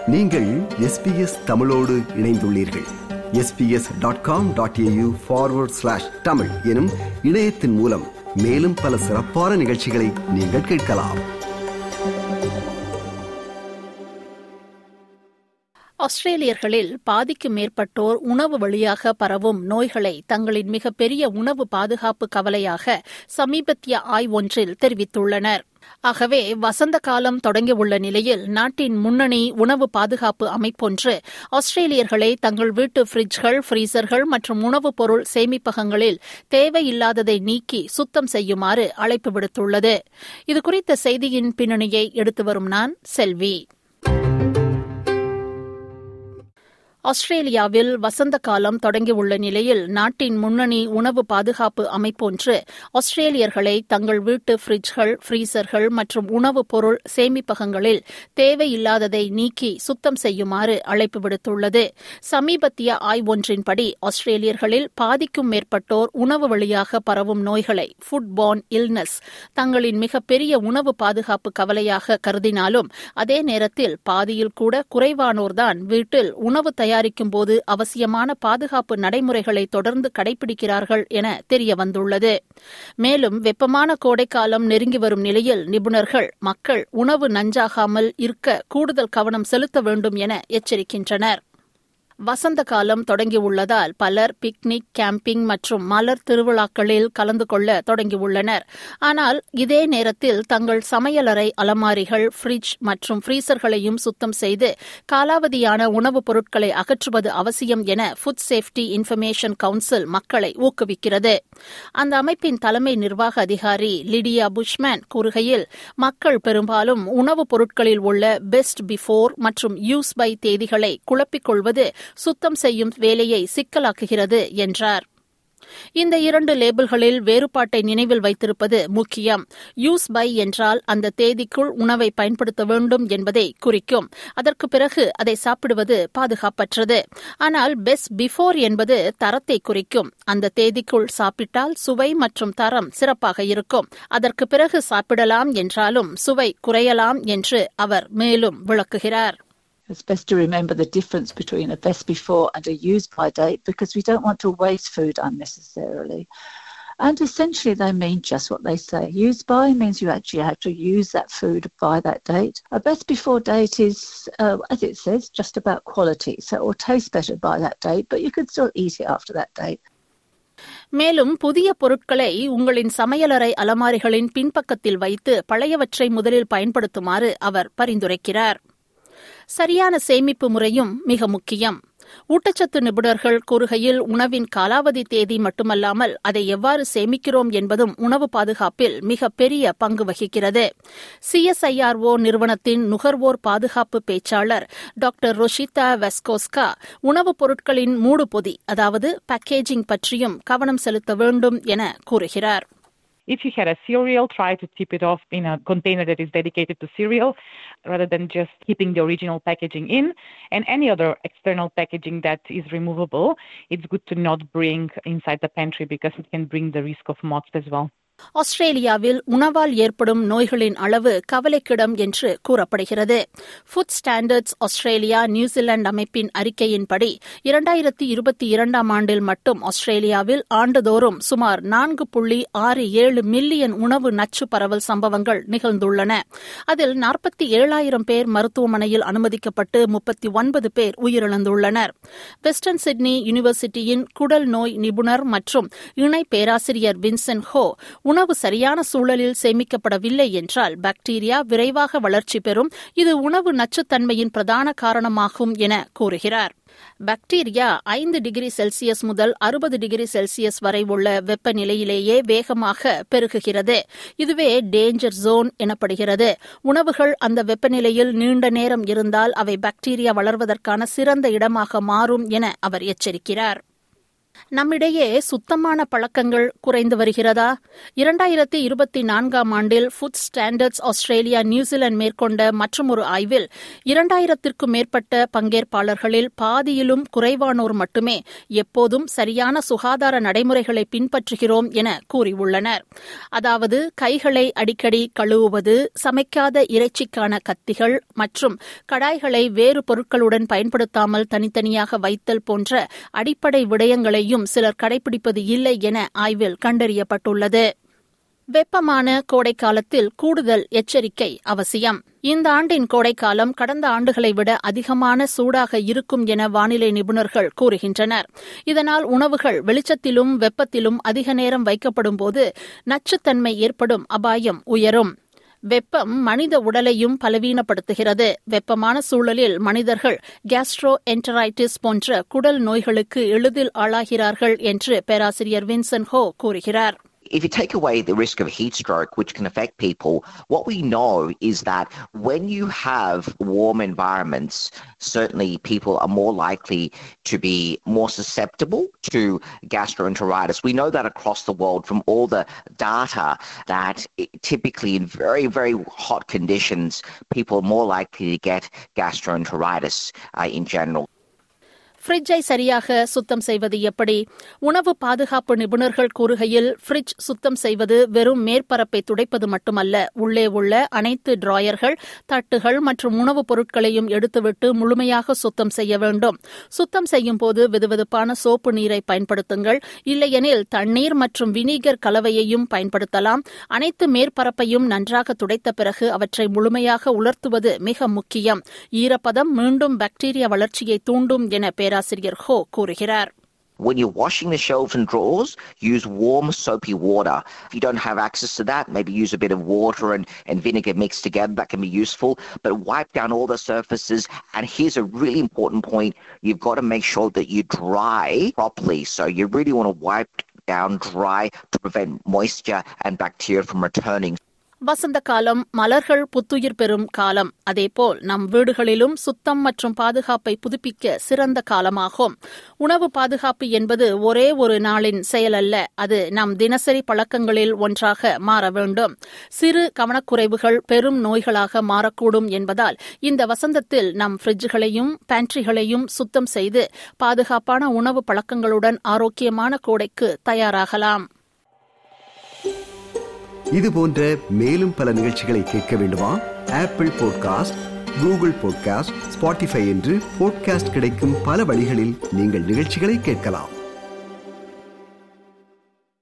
நீங்கள் எஸ்பிஎஸ் தமிழோடு இணைந்துள்ளீர்கள் SBS dot com dot AU forward slash Tamil எனும் இணையத்தின் மூலம் மேலும் பல சிறப்பான நிகழ்ச்சிகளை நீங்கள் கேட்கலாம் ஆஸ்திரேலியர்களில் பாதிக்கு மேற்பட்டோர் உணவு வழியாக பரவும் நோய்களை தங்களின் மிகப்பெரிய உணவு பாதுகாப்பு கவலையாக சமீபத்திய ஆய்வொன்றில் தெரிவித்துள்ளனர் ஆகவே வசந்த காலம் தொடங்கியுள்ள நிலையில் நாட்டின் முன்னணி உணவு பாதுகாப்பு அமைப்பொன்று ஆஸ்திரேலியர்களை தங்கள் வீட்டு ஃபிரிட்ஜ்கள் ஃப்ரீசர்கள் மற்றும் உணவுப் பொருள் சேமிப்பகங்களில் தேவையில்லாததை நீக்கி சுத்தம் செய்யுமாறு அழைப்பு விடுத்துள்ளது இதுகுறித்த செய்தியின் பின்னணியை எடுத்து வரும் நான் செல்வி ஆஸ்திரேலியாவில் வசந்த காலம் தொடங்கியுள்ள நிலையில் நாட்டின் முன்னணி உணவு பாதுகாப்பு அமைப்பொன்று ஆஸ்திரேலியர்களை தங்கள் வீட்டு ஃபிரிட்ஜ்கள் ஃப்ரீசர்கள் மற்றும் உணவுப் பொருள் சேமிப்பகங்களில் தேவையில்லாததை நீக்கி சுத்தம் செய்யுமாறு அழைப்பு விடுத்துள்ளது சமீபத்திய ஆய்வொன்றின்படி ஆஸ்திரேலியர்களில் பாதிக்கும் மேற்பட்டோர் உணவு வழியாக பரவும் நோய்களை ஃபுட்பார்ன் இல்னஸ் தங்களின் மிகப்பெரிய உணவு பாதுகாப்பு கவலையாக கருதினாலும் அதே நேரத்தில் பாதியில் கூட குறைவானோர்தான் வீட்டில் உணவு தயார் தயாரிக்கும் போது அவசியமான பாதுகாப்பு நடைமுறைகளை தொடர்ந்து கடைபிடிக்கிறார்கள் என தெரியவந்துள்ளது மேலும் வெப்பமான கோடைக்காலம் நெருங்கி வரும் நிலையில் நிபுணர்கள் மக்கள் உணவு நஞ்சாகாமல் இருக்க கூடுதல் கவனம் செலுத்த வேண்டும் என எச்சரிக்கின்றனர் வசந்த காலம் தொடங்கியுள்ளதால் பலர் பிக்னிக் கேம்பிங் மற்றும் மலர் திருவிழாக்களில் கலந்து கொள்ள தொடங்கியுள்ளனர் ஆனால் இதே நேரத்தில் தங்கள் சமையலறை அலமாரிகள் ஃப்ரிட்ஜ் மற்றும் ஃப்ரீசர்களையும் சுத்தம் செய்து காலாவதியான உணவுப் பொருட்களை அகற்றுவது அவசியம் என ஃபுட் சேஃப்டி இன்ஃபர்மேஷன் கவுன்சில் மக்களை ஊக்குவிக்கிறது அந்த அமைப்பின் தலைமை நிர்வாக அதிகாரி லிடியா புஷ்மேன் கூறுகையில் மக்கள் பெரும்பாலும் உணவுப் பொருட்களில் உள்ள பெஸ்ட் பிஃபோர் மற்றும் யூஸ் பை தேதிகளை குழப்பிக் கொள்வது சுத்தம் செய்யும் வேலையை சிக்கலாக்குகிறது என்றார் இந்த இரண்டு லேபிள்களில் வேறுபாட்டை நினைவில் வைத்திருப்பது முக்கியம் யூஸ் பை என்றால் அந்த தேதிக்குள் உணவை பயன்படுத்த வேண்டும் என்பதை குறிக்கும் அதற்கு பிறகு அதை சாப்பிடுவது பாதுகாப்பற்றது ஆனால் பெஸ்ட் பிஃபோர் என்பது தரத்தை குறிக்கும் அந்த தேதிக்குள் சாப்பிட்டால் சுவை மற்றும் தரம் சிறப்பாக இருக்கும் அதற்கு பிறகு சாப்பிடலாம் என்றாலும் சுவை குறையலாம் என்று அவர் மேலும் விளக்குகிறார் It's best to remember the difference between a best before and a use by date because we don't want to waste food unnecessarily. And essentially, they mean just what they say. Use by means you actually have to use that food by that date. A best before date is, uh, as it says, just about quality. So it will taste better by that date, but you can still eat it after that date. மேலும் புதிய பொருட்களை உங்களின் சமையலறை அலமாரிகளின் பின்பக்கத்தில் வைத்து பழையவற்றை முதலில் பயன்படுத்துமாறு அவர் பரிந்துரைக்கிறார் சரியான சேமிப்பு முறையும் மிக முக்கியம் ஊட்டச்சத்து நிபுணர்கள் கூறுகையில் உணவின் காலாவதி தேதி மட்டுமல்லாமல் அதை எவ்வாறு சேமிக்கிறோம் என்பதும் உணவு பாதுகாப்பில் மிக பெரிய பங்கு வகிக்கிறது சிஎஸ்ஐஆர்ஓ நிறுவனத்தின் நுகர்வோர் பாதுகாப்பு பேச்சாளர் டாக்டர் ரொஷிதா வெஸ்கோஸ்கா உணவுப் பொருட்களின் மூடு பொதி அதாவது பேக்கேஜிங் பற்றியும் கவனம் செலுத்த வேண்டும் என கூறுகிறார் If you had a cereal, try to tip it off in a container that is dedicated to cereal rather than just keeping the original packaging in. And any other external packaging that is removable, it's good to not bring inside the pantry because it can bring the risk of moths as well. ஆஸ்திரேலியாவில் உணவால் ஏற்படும் நோய்களின் அளவு கவலைக்கிடம் என்று கூறப்படுகிறது food standards Australia New Zealand அமைப்பின் அறிக்கையின்படி இரண்டாயிரத்தி இருபத்தி இரண்டாம் ஆண்டில் மட்டும் ஆஸ்திரேலியாவில் ஆண்டுதோறும் சுமார் நான்கு புள்ளி ஆறு ஏழு மில்லியன் உணவு நச்சு பரவல் சம்பவங்கள் நிகழ்ந்துள்ளன அதில் நாற்பத்தி ஏழாயிரம் பேர் மருத்துவமனையில் அனுமதிக்கப்பட்டு முப்பத்தி ஒன்பது பேர் உயிரிழந்துள்ளனர் வெஸ்டர்ன் சிட்னி யூனிவர்சிட்டியின் குடல் நோய் நிபுணர் மற்றும் இணை பேராசிரியர் வின்சென்ட் ஹோ உணவு சரியான சூழலில் சேமிக்கப்படவில்லை என்றால் பாக்டீரியா விரைவாக வளர்ச்சி பெறும் இது உணவு நச்சுத்தன்மையின் பிரதான காரணமாகும் என கூறுகிறார் பாக்டீரியா ஐந்து டிகிரி செல்சியஸ் முதல் அறுபது டிகிரி செல்சியஸ் வரை உள்ள வெப்பநிலையிலேயே வேகமாக பெருகுகிறது இதுவே டேஞ்சர் ஜோன் எனப்படுகிறது உணவுகள் அந்த வெப்பநிலையில் நீண்ட நேரம் இருந்தால் அவை பாக்டீரியா வளர்வதற்கான சிறந்த இடமாக மாறும் என அவர் எச்சரிக்கிறார் நம்மிடையே சுத்தமான பழக்கங்கள் குறைந்து வருகிறதா இரண்டாயிரத்தி இருபத்தி நான்காம் ஆண்டில் ஃபுட் ஸ்டாண்டர்ட்ஸ் ஆஸ்திரேலியா நியூசிலாந்து மேற்கொண்ட மற்றொரு ஆய்வில் இரண்டாயிரத்திற்கும் மேற்பட்ட பங்கேற்பாளர்களில் பாதியிலும் குறைவானோர் மட்டுமே எப்போதும் சரியான சுகாதார நடைமுறைகளை பின்பற்றுகிறோம் என கூறியுள்ளனர் அதாவது கைகளை அடிக்கடி கழுவுவது சமைக்காத இறைச்சிக்கான கத்திகள் மற்றும் கடாய்களை வேறு பொருட்களுடன் பயன்படுத்தாமல் தனித்தனியாக வைத்தல் போன்ற அடிப்படை விடயங்களையும் சிலர் கடைபிடிப்பது இல்லை என ஆய்வில் கண்டறியப்பட்டுள்ளது வெப்பமான கோடைக்காலத்தில் கூடுதல் எச்சரிக்கை அவசியம் இந்த ஆண்டின் கோடைக்காலம் கடந்த ஆண்டுகளை விட அதிகமான சூடாக இருக்கும் என வானிலை நிபுணர்கள் கூறுகின்றனர் இதனால் உணவுகள் வெளிச்சத்திலும் வெப்பத்திலும் அதிக நேரம் வைக்கப்படும் போது நச்சுத்தன்மை ஏற்படும் அபாயம் உயரும் வெப்பம் மனித உடலையும் பலவீனப்படுத்துகிறது வெப்பமான சூழலில் மனிதர்கள் கேஸ்ட்ரோ என்டரைட்டிஸ் போன்ற குடல் நோய்களுக்கு எளிதில் ஆளாகிறார்கள் என்று பேராசிரியர் வின்சன் ஹோ கூறுகிறார் if you take away the risk of heat stroke, which can affect people, what we know is that when you have warm environments, certainly people are more likely to be more susceptible to gastroenteritis. We know that across the world from all the data that typically in very, very hot conditions, people are more likely to get gastroenteritis uh, in general. ஃப்ரிட்ஜை சரியாக சுத்தம் செய்வது எப்படி உணவு பாதுகாப்பு நிபுணர்கள் கூறுகையில் fridge சுத்தம் செய்வது வெறும் மேற்பரப்பை துடைப்பது மட்டுமல்ல உள்ளே உள்ள அனைத்து டிராயர்கள் தட்டுகள் மற்றும் உணவுப் பொருட்களையும் எடுத்துவிட்டு முழுமையாக சுத்தம் செய்ய வேண்டும் சுத்தம் செய்யும் போது வெதுவெதுப்பான சோப்பு நீரை பயன்படுத்துங்கள் இல்லையெனில் தண்ணீர் மற்றும் வினிகர் கலவையையும் பயன்படுத்தலாம் அனைத்து மேற்பரப்பையும் நன்றாக துடைத்த பிறகு அவற்றை முழுமையாக உலர்த்துவது மிக முக்கியம் ஈரப்பதம் மீண்டும் பாக்டீரியா வளர்ச்சியை தூண்டும் என பேராசிரியர் ஹோ கூறுகிறார் When you're washing the shelves and drawers, use warm soapy water. If you don't have access to that, maybe use a bit of water and, and vinegar mixed together. That can be useful. But wipe down all the surfaces. And here's a really important point. You've got to make sure that you dry properly. So you really want to wipe down dry to prevent moisture and bacteria from returning. வசந்த காலம் மலர்கள் புத்துயிர் பெறும் காலம் அதேபோல் நம் வீடுகளிலும் சுத்தம் மற்றும் பாதுகாப்பை புதுப்பிக்க சிறந்த காலமாகும் உணவு பாதுகாப்பு என்பது ஒரே ஒரு நாளின் செயலல்ல அது நம் தினசரி பழக்கங்களில் ஒன்றாக மாற வேண்டும் சிறு கவனக்குறைவுகள் பெரும் நோய்களாக மாறக்கூடும் என்பதால் இந்த வசந்தத்தில் நம் ஃப்ரிட்ஜ்களையும் பேண்ட்ரிகளையும் சுத்தம் செய்து பாதுகாப்பான உணவு பழக்கங்களுடன் ஆரோக்கியமான கோடைக்கு தயாராகலாம் இது போன்ற மேலும் பல நிகழ்ச்சிகளை கேட்க வேண்டுமா Apple podcast Google podcast Spotify என்று பாட்காஸ்ட் கிடைக்கும் பல வழிகளில் நீங்கள் நிகழ்ச்சிகளை கேட்கலாம்